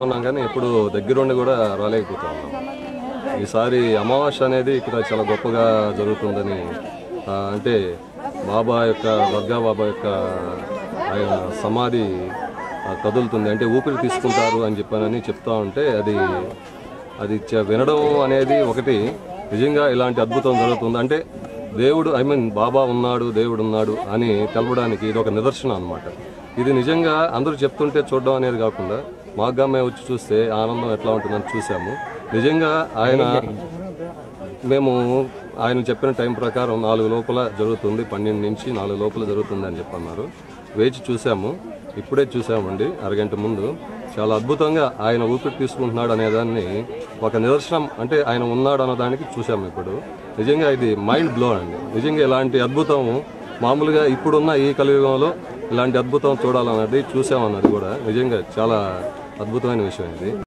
ఉన్నాం కానీ ఎప్పుడు దగ్గరుండి కూడా రాలేకపోతా ఉన్నాం ఈసారి అమావాస్య అనేది ఇక్కడ చాలా గొప్పగా జరుగుతుందని ఆ, అంటే బాబా యొక్క దుర్గా బాబా యొక్క ఆయన సమాధి ఆ, కదులుతుంది అంటే ఊపిరి తీసుకుంటారు అని చెప్పానని చెప్తా ఉంటే అది అది చ- వినడం అనేది ఒకటి నిజంగా ఇలాంటి అద్భుతం జరుగుతుంది అంటే దేవుడు ఐ మీన్ బాబా ఉన్నాడు దేవుడు ఉన్నాడు అని తెలపడానికి ఇది ఒక నిదర్శనం అన్నమాట ఇది నిజంగా అందరూ చెప్తుంటే చూడడం అనేది కాకుండా మాగా మేము వచ్చి చూస్తే ఆనందం ఎట్లా ఉంటుందని చూసాము నిజంగా ఆయన మేము ఆయన చెప్పిన టైం ప్రకారం నాలుగు లోపల జరుగుతుంది పన్నెండు నుంచి నాలుగు లోపల జరుగుతుంది అని చెప్పన్నారు వేచి చూసాము ఇప్పుడే చూసామండి అరగంట ముందు చాలా అద్భుతంగా ఆయన ఊపిరి తీసుకుంటున్నాడు అనేదాన్ని ఒక నిదర్శనం అంటే ఆయన ఉన్నాడు అన్నదానికి చూసాము ఇప్పుడు నిజంగా ఇది మైండ్ బ్లో అండి నిజంగా ఇలాంటి అద్భుతం మామూలుగా ఇప్పుడున్న ఈ కలియుగంలో ఇలాంటి అద్భుతం చూడాలన్నది చూసామన్నది కూడా నిజంగా చాలా అద్భుతమైన విషయం ఇది